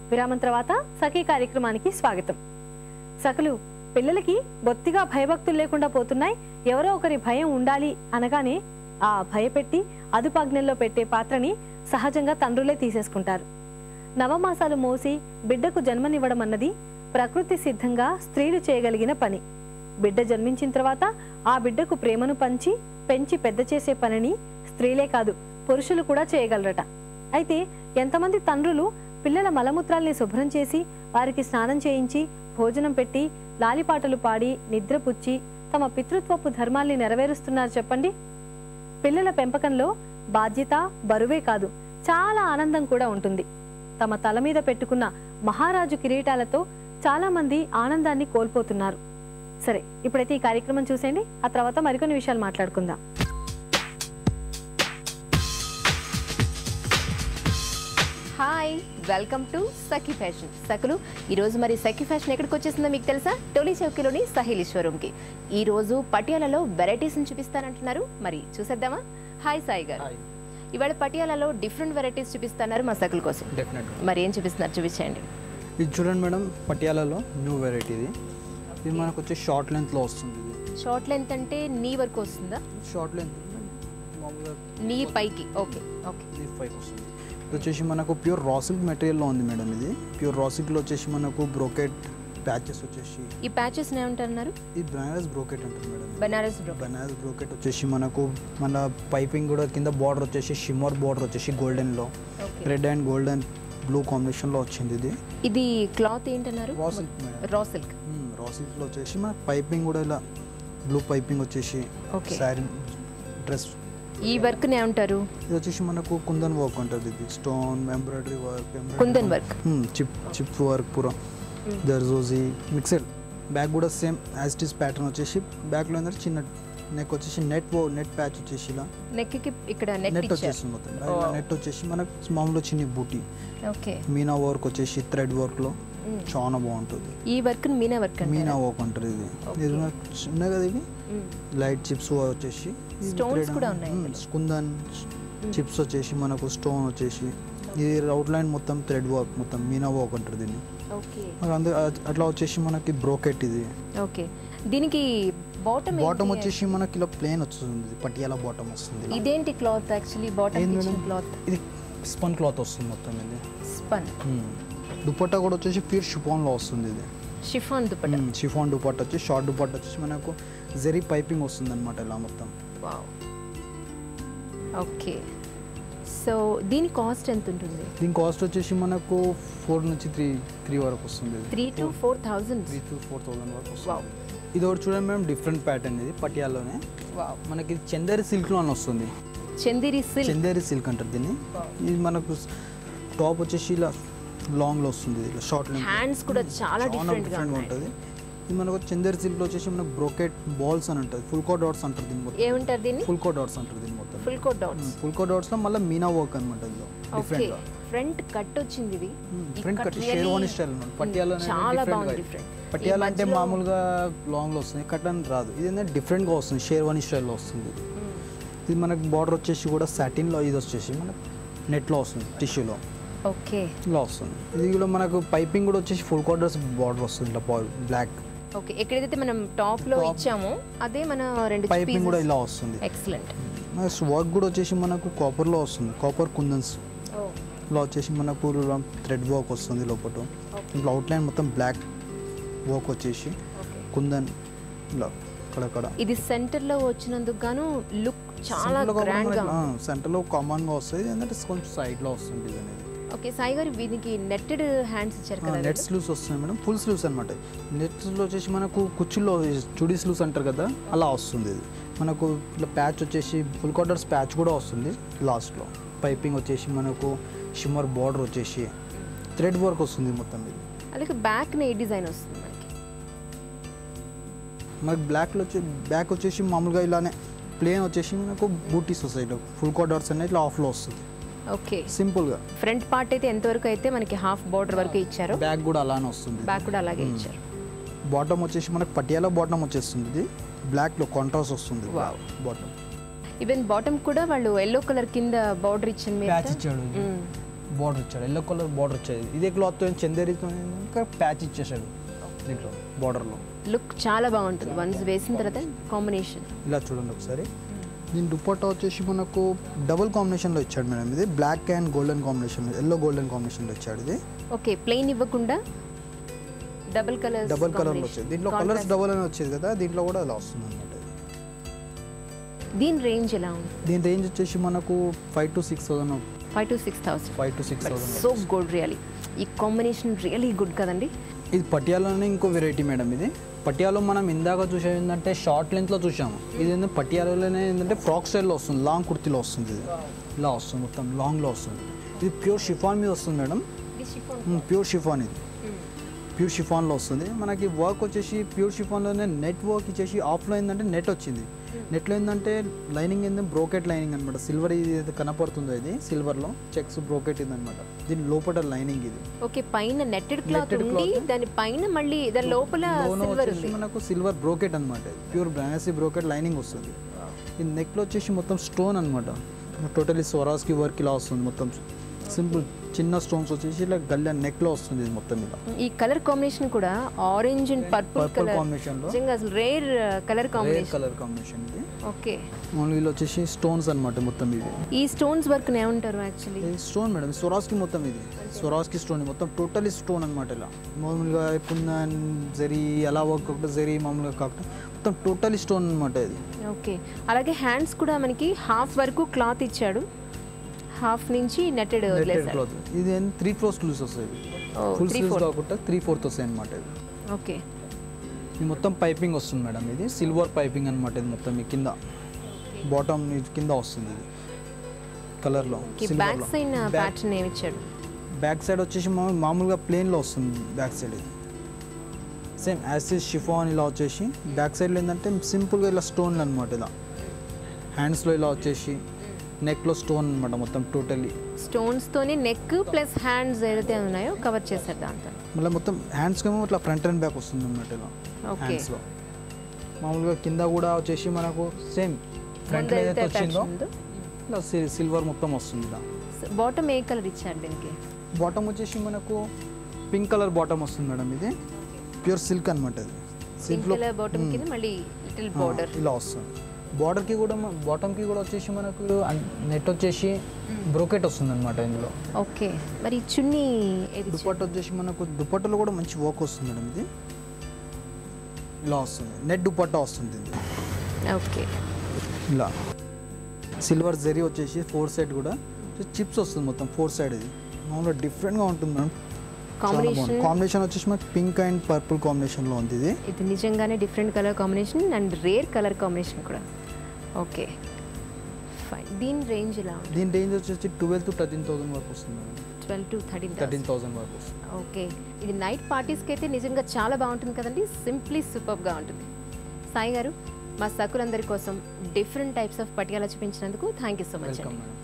విరామం తర్వాత సఖీ కార్యక్రమానికి స్వాగతం సఖలు పిల్లలకి బొత్తిగా భయభక్తులు లేకుండా పోతున్నాయి ఎవరో ఒకరి భయం ఉండాలి అనగానే ఆ భయపెట్టి అదుపాజ్ఞల్లో పెట్టే పాత్రని సహజంగా తండ్రులే తీసేసుకుంటారు నవమాసాలు మోసి బిడ్డకు జన్మనివ్వడం అన్నది ప్రకృతి సిద్ధంగా స్త్రీలు చేయగలిగిన పని బిడ్డ జన్మించిన తర్వాత ఆ బిడ్డకు ప్రేమను పంచి పెంచి పెద్ద చేసే పనిని స్త్రీలే కాదు పురుషులు కూడా చేయగలరట అయితే ఎంతమంది తండ్రులు పిల్లల మలమూత్రాల్ని శుభ్రం చేసి వారికి స్నానం చేయించి భోజనం పెట్టి లాలిపాటలు పాడి నిద్రపుచ్చి తమ పితృత్వపు ధర్మాల్ని నెరవేరుస్తున్నారు చెప్పండి పిల్లల పెంపకంలో బాధ్యత బరువే కాదు చాలా ఆనందం కూడా ఉంటుంది తమ తల మీద పెట్టుకున్న మహారాజు కిరీటాలతో చాలా మంది ఆనందాన్ని కోల్పోతున్నారు సరే ఇప్పుడైతే ఈ కార్యక్రమం చూసేయండి ఆ తర్వాత మరికొన్ని విషయాలు మాట్లాడుకుందాం hi welcome to Sakhi fashion సకులు ఈరోజు మరి సఖీ ఫ్యాషన్ ఎక్కడికి వచ్చేసిందో మీకు తెలుసా టోలీ చౌకీలోని సహేలి షోరూమ్కి ఈ రోజు పటియాలలో వెరైటీస్ని చూపిస్తానంటున్నారు మరి చూసేద్దామా హాయ్ సాయి గారు ఇవాళ పటియాలలో డిఫరెంట్ వెరైటీస్ చూపిస్తున్నారు మా సకుల కోసం డెఫినెట్ మరి ఏం చూపిస్తున్నారు చూపించండి ఇది చూడండి మేడం పటియాలలో న్యూ వెరైటీ ఇది ఇది మనకు వచ్చి షార్ట్ లెంత్లో వస్తుంది ఇది షార్ట్ లెంత్ అంటే నీ వరకు వస్తుందా షార్ట్ లెంత్ మామూలుగా నీ పైకి ఓకే ఓకే ఇది పైకి వస్తుంది ఇది వచ్చేసి మనకు ప్యూర్ రాసిల్క్ మెటీరియల్లో ఉంది మేడం ఇది ప్యూర్ రాసిల్క్లో వచ్చేసి మనకు బ్రోకెట్ ప్యాచెస్ వచ్చేసి ఈ ప్యాచెస్ ఏమంటున్నారు ఇది బనారస్ బ్రోకెట్ అంటారు మేడం బనారస్ బ్రో బనారస్ బ్రోకెట్ వచ్చేసి మనకు మన పైపింగ్ కూడా కింద బార్డర్ వచ్చేసి షిమ్మర్ బార్డర్ వచ్చేసి గోల్డెన్లో okay red and golden blue కాంబినేషన్లో వచ్చింది ఇది ఇది cloth ఏంటన్నారు raw silk madam raw silk రా సిల్క్లో వచ్చేసి మన పైపింగ్ కూడా ఇలా బ్లూ పైపింగ్ వచ్చేసి Okay. శారీ డ్రెస్ ఈ వర్క్ ఏమంటారు ఇది వచ్చేసి మనకు కుందన్ వర్క్ ఉంటుంది ఇది stone embroidery work kundan work chip chip work పూరా దర్జోజీ మిక్సెడ్ బ్యాక్ కూడా same as it is pattern వచ్చేసి బ్యాక్లో ఏంటంటే చిన్న నెక్ వచ్చేసి నెట్ నెట్ ప్యాచ్ వచ్చేసి ఇలా నెక్ కి ఇక్కడ నెట్ నెట్ ఇచ్చారు వచ్చేసి మొత్తం నెట్ వచ్చేసి మనకు మామూలు చిన్న బూటీ ఓకే మీనా వర్క్ వచ్చేసి థ్రెడ్ వర్క్లో Mm. చాలా బాగుంటుంది ఈ work meena work meena work అంటారు ఇది ఇది మనకు ఉన్నాయి కదా ఇవి లైట్ చిప్స్ వచ్చేసి ఇది Stones thread కూడా అన్న- ఉన్నాయి మ్మ్, కుందన్ చిప్స్ వచ్చేసి మనకు స్టోన్ వచ్చేసి ఇది అవుట్ లైన్ మొత్తం థ్రెడ్ వర్క్ మొత్తం మీనా వర్క్ అంటారు దీన్ని ఓకే మరి అందు అట్లా వచ్చేసి మనకి బ్రోకెట్ ఇది ఓకే దీనికి బాటమ్ బాటమ్ వచ్చేసి మనకి ఇలా ప్లేన్ వస్తుంది పటియాలా బాటమ్ వస్తుంది ఇలా. ఇదేంటి క్లాత్ యాక్చువల్లీ బాటమ్ ఏంది ఇచ్చిన మేడం? క్లాత్ ఇది స్పన్ క్లాత్ వస్తుంది మొత్తం ఇది స్పన్ మ్మ్. దుపట్టా కూడా వచ్చేసి ప్యూర్ షిఫాన్లో వస్తుంది ఇది షిఫాన్ దుపట్టా షిఫాన్ దుపట్టా వచ్చి షార్ట్ దుపట్టా వచ్చేసి మనకు జెరీ పైపింగ్ వస్తుంది అనమాట ఇలా మొత్తం వావ్ ఓకే సో దీని కాస్ట్ ఎంత ఉంటుంది దీని కాస్ట్ వచ్చేసి మనకు ఫోర్ నుంచి త్రీ త్రీ వరకు వస్తుంది three to four thousand three to four thousand వరకు Wow. వస్తుంది ఇది ఒకటి చూడండి మేడం డిఫరెంట్ ప్యాటర్న్ ఇది పటియాల్లోనే వావ్ మనకి చందేరి సిల్క్లో అని వస్తుంది చందేరి సిల్క్ చందేరి సిల్క్ అంటారు దీన్ని ఇది మనకు టాప్ వచ్చేసి ఇలా లాంగ్లో వస్తుంది ఇలా షార్ట్ లెంత్ హ్యాండ్స్ కూడా చాలా డిఫరెంట్ గా డిఫరెంట్గా ఉన్నాయి ఉంటుంది ఇది మనకు చందేరి సిల్క్లో వచ్చేసి మనకు బ్రోకెట్ బాల్స్ అని ఉంటుంది ఫుల్ కో డాట్స్ అంటారు దీన్ని మొత్తం ఏమంటారు దీన్ని ఫుల్ కో డాట్స్ అంటారు దీన్ని మొత్తం ఫుల్ కోట్ డౌన్స్ ఫుల్ కో డాట్స్లో మళ్ళీ మీనా వర్క్ అనమాట ఇందులో ఓకే డిఫరెంట్గా ఫ్రంట్ కట్ వచ్చింది ఇది ఈ front cut cut really- sherwani style అన్నమాట పటియాలా చాలా బాగుంది డిఫరెంట్ పటియాలా అంటే మామూలుగా లాంగ్లో వస్తుంది కట్ అని రాదు ఇది ఏంటంటే డిఫరెంట్గా వస్తుంది షేర్వాణి స్టైల్లో వస్తుంది ఇది. ఇది మనకు బార్డర్ వచ్చేసి కూడా సాటిన్లో ఇది వచ్చేసి మనకు నెట్లో వస్తుంది టిష్యూలో ఓకే ఇలా వస్తుంది ఇది కూడా మనకు పైపింగ్ కూడా వచ్చేసి ఫుల్ క్వార్టర్స్ బార్డర్ వస్తుంది ఇట్లా బ్లాక్ ఓకే ఎక్కడైతే మనం టాప్ లో ఇచ్చామో అదే మన రెండు పైపింగ్ కూడా ఇలా వస్తుంది ఎక్సలెంట్ నెక్స్ట్ వర్క్ కూడా వచ్చేసి మనకు కాపర్లో వస్తుంది కాపర్ కుందన్స్ ఇలా వచ్చేసి మనకు థ్రెడ్ వర్క్ వస్తుంది లోపల ఇట్లా అవుట్లైన్ మొత్తం బ్లాక్ వర్క్ వచ్చేసి కుందన్ ఇలా అక్కడక్కడ ఇది సెంటర్ లో వచ్చినందుకు గాను లుక్ చాలా గ్రాండ్ గా ఉంది. సెంటర్లో కామన్గా వస్తుంది ఏంటంటే కొంచెం సైడ్లో వస్తుంది డిజైన్ ఇది ఓకే సాయి గారు దీనికి నెట్టెడ్ హ్యాండ్స్ ఇచ్చారు కదా నెట్ స్లూస్ వస్తుంది మేడం ఫుల్ స్లూస్ అనమాట నెట్స్లో వచ్చేసి మనకు కుర్చీలో చుడీ స్లూస్ అంటారు కదా అలా వస్తుంది ఇది మనకు ఇట్లా ప్యాచ్ వచ్చేసి ఫుల్ క్వార్టర్స్ ప్యాచ్ కూడా వస్తుంది లాస్ట్లో పైపింగ్ వచ్చేసి మనకు షిమ్మర్ బార్డర్ వచ్చేసి థ్రెడ్ వర్క్ వస్తుంది మొత్తం ఇది అలాగే బ్యాక్ నే డిజైన్ వస్తుంది మనకి మనకి బ్లాక్లో వచ్చి బ్యాక్ వచ్చేసి మామూలుగా ఇలానే ప్లేన్ వచ్చేసి మనకు బూటీస్ వస్తాయి ఇట్లా ఫుల్ క్వార్టర్స్ అనేది ఇట్లా ఆఫ్లో వస్తుంది ఓకే సింపుల్గా ఫ్రంట్ పార్ట్ అయితే ఎంతవరకు అయితే మనకి హాఫ్ బార్డర్ వరకు ఇచ్చారు బ్యాక్ కూడా అలానే వస్తుంది బ్యాక్ కూడా అలాగే ఇచ్చారు బాటమ్ వచ్చేసి మనకు పటియాలా బాటమ్ వచ్చేస్తుంది ఇది బ్లాక్లో కాంట్రాస్ట్ వస్తుంది Wow. బాటమ్ ఈవెన్ బాటమ్ కూడా వాళ్ళు ఎల్లో కలర్ కింద బార్డర్ ఇచ్చిన మీద ప్యాచ్ ఇచ్చాడు బార్డర్ ఇచ్చాడు ఎల్లో కలర్ బార్డర్ వచ్చేది ఇదే క్లాత్తో చందేరితో ఇంకా ప్యాచ్ ఇచ్చేసాడు దీంట్లో బార్డర్లో లుక్ చాలా బాగుంటుంది వన్స్ వేసిన తర్వాత కాంబినేషన్ ఇలా చూడండి ఒకసారి దీని దుపట్టా వచ్చేసి మనకు డబుల్ కాంబినేషన్లో ఇచ్చాడు మేడం ఇది black and golden combination yellow golden కాంబినేషన్లో ఇచ్చాడు ఇది ఓకే ప్లెయిన్ ఇవ్వకుండా డబుల్ కలర్ డబుల్ కలర్లో వచ్చేది దీంట్లో కలర్స్ డబుల్ అని వచ్చేది కదా దీంట్లో కూడా అలా వస్తుంది అనమాట దీని రేంజ్ ఎలా ఉంది దీని రేంజ్ వచ్చేసి మనకు five to six thousand five to six thousand five to six thousand so good really ఈ కాంబినేషన్ రియలీ గుడ్ కదండి ఇది పటియాలోనే ఇంకో వెరైటీ మేడం ఇది పటియాలో మనం ఇందాక చూసేది ఏంటంటే షార్ట్ లెంత్లో చూసాము ఇది ఏంటంటే పటియాలోనే ఏంటంటే ఫ్రాక్ స్టైల్లో వస్తుంది లాంగ్ కుర్తీలో వస్తుంది ఇది ఇలా వస్తుంది మొత్తం లాంగ్లో వస్తుంది ఇది ప్యూర్ షిఫాన్ మీద వస్తుంది మేడం ప్యూర్ షిఫాన్ ఇది ప్యూర్ షిఫాన్లో వస్తుంది మనకి వర్క్ వచ్చేసి ప్యూర్ షిఫాన్లోనే నెట్ వర్క్ ఇచ్చేసి ఆఫ్లో ఏంటంటే నెట్ వచ్చింది నెట్లో ఏంటంటే లైనింగ్ ఏంటంటే బ్రోకెట్ లైనింగ్ అనమాట సిల్వర్ ఇది ఏదైతే కనపడుతుందో ఇది సిల్వర్లో చెక్స్ బ్రోకెట్ ఇది అనమాట దీని లోపల లైనింగ్ ఇది ఓకే పైన నెట్టెడ్ క్లాత్ Netted ఉంది cloth. దాని పైన మళ్ళీ దాని లోపల లోన సిల్వర్ వచ్చేసి ఉంది మనకు సిల్వర్ బ్రోకెట్ అనమాట ప్యూర్ బ్రానసీ బ్రోకెట్ లైనింగ్ వస్తుంది ఈ నెక్లో వచ్చేసి మొత్తం స్టోన్ అనమాట టోటలీ స్వరాజ్కి వర్క్ ఇలా వస్తుంది మొత్తం సింపుల్ చిన్న స్టోన్స్ వచ్చేసి ఇలా గల్ల నెక్లో వస్తుంది ఇది మొత్తం ఇలా ఈ కలర్ కాంబినేషన్ కూడా orange and purple purple colour కాంబినేషన్లో నిజంగా అసలు rare colour rare combination colour combination ఇది ఓకే మామూలుగా వీళ్ళు వచ్చేసి స్టోన్స్ అనమాట మొత్తం ఇది ఈ స్టోన్స్ వర్క్ ఏమంటారు యాక్చువల్లీ ఇది స్టోన్ మేడం స్వరాజ్కి మొత్తం ఇది స్వరాజ్కి స్టోన్ మొత్తం టోటలీ స్టోన్ అనమాట ఇలా మామూలుగా కుందన్ జరీ ఎలా వర్క్ కాకుండా జరీ మామూలుగా కాకుండా మొత్తం టోటలీ స్టోన్ అనమాట ఇది ఓకే అలాగే హ్యాండ్స్ కూడా మనకి హాఫ్ వరకు క్లాత్ ఇచ్చాడు హాఫ్ నుంచి నెట్టెడ్ నెట్టెడ్ వదిలేసాడు క్లాత్ ఇది త్రీ ఫోర్ స్లీవ్స్ వస్తాయి ఓ, ఫుల్ three స్లీవ్స్ fourth. కాకుండా త్రీ ఫోర్త్ వస్తాయి అనమాట ఇది ఓకే ఇది మొత్తం పైపింగ్ వస్తుంది మేడం ఇది సిల్వర్ పైపింగ్ అనమాట ఇది మొత్తం ఈ కింద బాటమ్ కింద వస్తుంది ఇది కలర్లో బ్యాక్ సైడ్ ప్యాటర్న్ ఏమి ఇచ్చాడు బ్యాక్ సైడ్ వచ్చేసి మామూలు- మామూలుగా ప్లేన్లో వస్తుంది బ్యాక్ సైడ్ ఇది సేమ్ యాసిడ్ షిఫాన్ ఇలా వచ్చేసి బ్యాక్ సైడ్లో ఏంటంటే సింపుల్గా ఇలా స్టోన్లు అనమాట ఇలా హ్యాండ్స్లో ఇలా వచ్చేసి నెక్లో స్టోన్ అనమాట మొత్తం టోటల్లీ స్టోన్స్ తోని నెక్ ప్లస్ హ్యాండ్స్ ఏదైతే ఉన్నాయో కవర్ చేశారు దాంతో మళ్ళీ మొత్తం హ్యాండ్స్కి ఏమో ఇట్లా ఫ్రంట్ అండ్ బ్యాక్ వస్తుంది అనమాట ఇలా ఓకే హ్యాండ్స్లో మామూలుగా కింద కూడా వచ్చేసి మనకు సేమ్ ఫ్రంట్లో ఏదైతే వచ్చిందో ఇలా సి- సిల్వర్ మొత్తం వస్తుంది ఇలా బాటమ్ ఏ కలర్ ఇచ్చారు దీనికి బాటమ్ వచ్చేసి మనకు పింక్ కలర్ బాటమ్ వస్తుంది మేడం ఇది ప్యూర్ సిల్క్ అనమాట ఇది పింక్ సిల్క్లో కలర్ బాటమ్ కింద మళ్ళీ లిటిల్ బార్డర్ ఇలా వస్తుంది బార్డర్కి కూడా బాటమ్కి కూడా వచ్చేసి మనకు నెట్ వచ్చేసి బ్రోకెట్ వస్తుంది అనమాట ఇందులో ఓకే మరి చున్నీ ఏది దుపట్ట వచ్చేసి మనకు దుపట్టలో కూడా మంచి వర్క్ వస్తుంది మేడం ఇది ఇలా వస్తుంది నెట్ దుపట్టా వస్తుంది ఇది ఓకే ఇలా సిల్వర్ జరీ వచ్చేసి ఫోర్ సైడ్ కూడా చిప్స్ వస్తుంది మొత్తం ఫోర్ సైడ్ ఇది మామూలుగా డిఫరెంట్గా ఉంటుంది మేడం కాంబినేషన్ కాంబినేషన్ వచ్చేసి మనకి పింక్ అండ్ పర్పుల్ కాంబినేషన్లో ఉంది ఇది ఇది నిజంగానే different colour combination and rare colour combination కూడా ఓకే ఫైన్ దీని రేంజ్ ఎలా ఉంది దీని రేంజ్ వచ్చేసి ట్వెల్వ్ టు థర్టీన్ థౌసండ్ వరకు వస్తుంది madam twelve to thirteen thirteen thousand వరకు వస్తుంది ఓకే ఇది నైట్ పార్టీస్కి అయితే నిజంగా చాలా బాగుంటుంది కదండి సింప్లీ సూపర్గా ఉంటుంది సాయి గారు మా సకులందరి కోసం డిఫరెంట్ టైప్స్ ఆఫ్ పటియాల చూపించినందుకు thank you so much welcome అండి మేడం